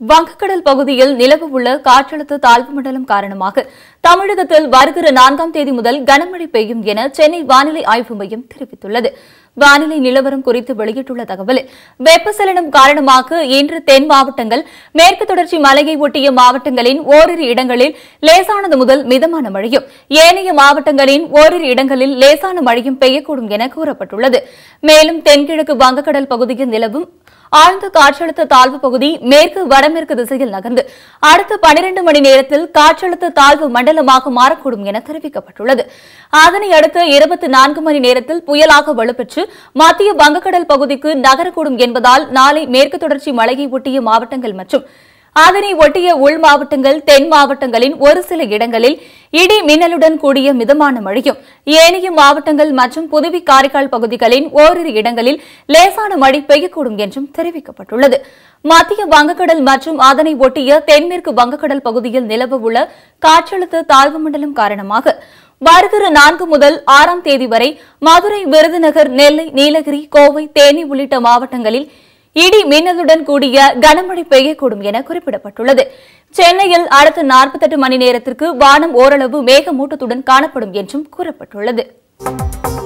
வங்கக்கடல் பகுதியில் நிலவவுள்ள காற்றழுத்த தாழ்வு மண்டலம் காரணமாக தமிழகத்தில் வருகிற நான்காம் தேதி முதல் கனமழை பெய்யும் என சென்னை வானிலை ஆய்வு மையம் தெரிவித்துள்ளது வானிலை நிலவரம் குறித்து வெளியிட்டுள்ள தகவலில் வெப்பச்சலனம் காரணமாக இன்று தென் மாவட்டங்கள் மேற்கு தொடர்ச்சி மலையை ஒட்டிய மாவட்டங்களின் ஓரிரு இடங்களில் லேசானது முதல் மிதமான மழையும் ஏனைய மாவட்டங்களின் ஓரிரு இடங்களில் லேசான மழையும் பெய்யக்கூடும் என கூறப்பட்டுள்ளது மேலும் தென்கிழக்கு வங்கக்கடல் பகுதியில் நிலவும் ஆழ்ந்த காற்றழுத்த தாழ்வு பகுதி மேற்கு வடமேற்கு திசையில் நகர்ந்து அடுத்த பனிரெண்டு மணி நேரத்தில் காற்றழுத்த தாழ்வு மண்டலமாக மாறக்கூடும் என தெரிவிக்கப்பட்டுள்ளது அதனை அடுத்து இருபத்தி நான்கு மணி நேரத்தில் புயலாக வலுப்பெற்று மத்திய வங்கக்கடல் பகுதிக்கு நகரக்கூடும் என்பதால் நாளை மேற்கு தொடர்ச்சி மலையை ஒட்டிய மாவட்டங்கள் மற்றும் அதனை ஒட்டிய உள் மாவட்டங்கள் தென் மாவட்டங்களின் ஒரு சில இடங்களில் இடி மின்னலுடன் கூடிய மிதமான மழையும் ஏனைய மாவட்டங்கள் மற்றும் புதுவி காரைக்கால் பகுதிகளின் ஓரிரு இடங்களில் லேசான மழை பெய்யக்கூடும் என்றும் தெரிவிக்கப்பட்டுள்ளது மத்திய வங்கக்கடல் மற்றும் அதனை ஒட்டிய தென்மேற்கு வங்கக்கடல் பகுதியில் நிலவவுள்ள காற்றழுத்த தாழ்வு மண்டலம் காரணமாக வருகிற நான்கு முதல் ஆறாம் தேதி வரை மதுரை விருதுநகர் நெல்லை நீலகிரி கோவை தேனி உள்ளிட்ட மாவட்டங்களில் இடி மின்னலுடன் கூடிய கனமழை பெய்யக்கூடும் என குறிப்பிடப்பட்டுள்ளது சென்னையில் அடுத்த 48 மணி நேரத்திற்கு வானம் ஓரளவு மேகமூட்டத்துடன் காணப்படும் என்றும் கூறப்பட்டுள்ளது